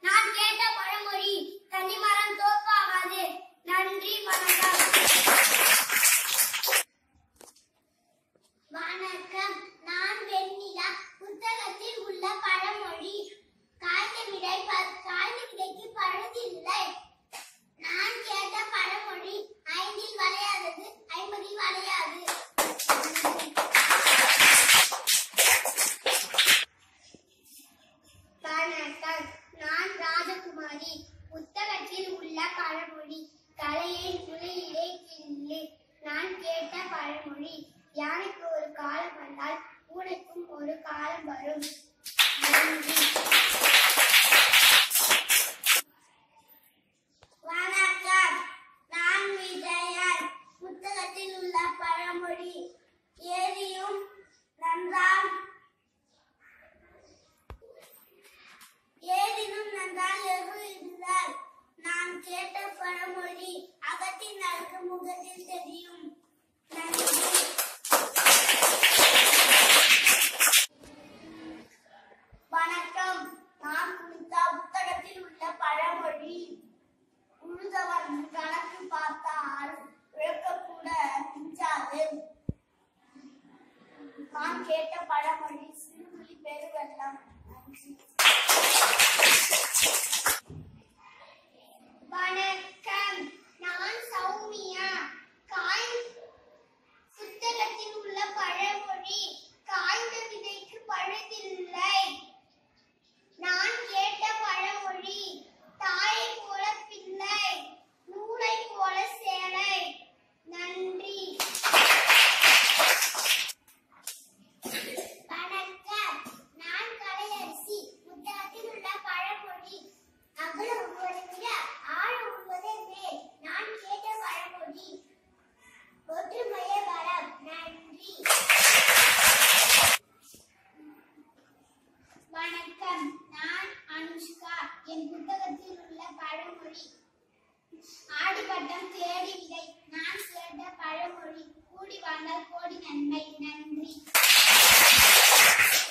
நான் கேட்ட பழமொழி தனிமரம் தோப்பாகாது நன்றி வணக்கம் வணக்கம் நான் வெண்ணிலா புத்தகத்தில் உள்ள பழமொழி காய்ந்த விடை ப- காய்ந்த விடைக்கு பழுதில்லை நான் கேட்ட பழமொழி ஐந்தில் வளையாதது ஐம்பதில் வளையாது வணக்கம் நான் ராஜகுமாரி புத்தகத்தில் உள்ள பழமொழி தலையை முளையிலே கிள்ளு நான் கேட்ட பழமொழி யானைக்கு ஒரு காலம் வந்தால் பூனைக்கும் ஒரு காலம் வரும் நன்றி வணக்கம் நான் விஜயன் புத்தகத்தில் உள்ள பழமொழி ஏரியும் நன்றால் ஏதினும் நன்றால் எருதுதல் நான் கேட்ட பழமொழி அகத்தின் அழகு முகத்தில் தெரியும் நன்றி வணக்கம் நான் குறித்தா புத்தகத்தில் உள்ள பழமொழி உழுதவன் கணக்கு பார்த்தால் விளக்கக்கூட மிஞ்சாது நான் கேட்ட பழமொழி சிறுதுளி பெருவெள்ளம் நன்றி வணக்கம் நான் சௌமியா காய் புத்தகத்தில் உள்ள பழமொழி காய்ந்த விதைக்கு பழுதில்லை நான் கேட்ட பழமொழி தாயை போல பிள்ளை நூலை போல சேலை நன்றி வணக்கம் நான் கலையரசி புத்தகத்தில் உள்ள பழமொழி அகல உருவதை விட ஆழ உருவதே மேல் நான் கேட்ட பழமொழி ஒற்றுமையே வரம் நன்றி வணக்கம் நான் அனுஷ்கா என் புத்தகத்தில் உள்ள பழமொழி ஆடிப்பட்டம் தேடி விதை நான் கேட்ட பழமொழி கூடி வாழ்ந்தால் கோடி நன்மை நன்றி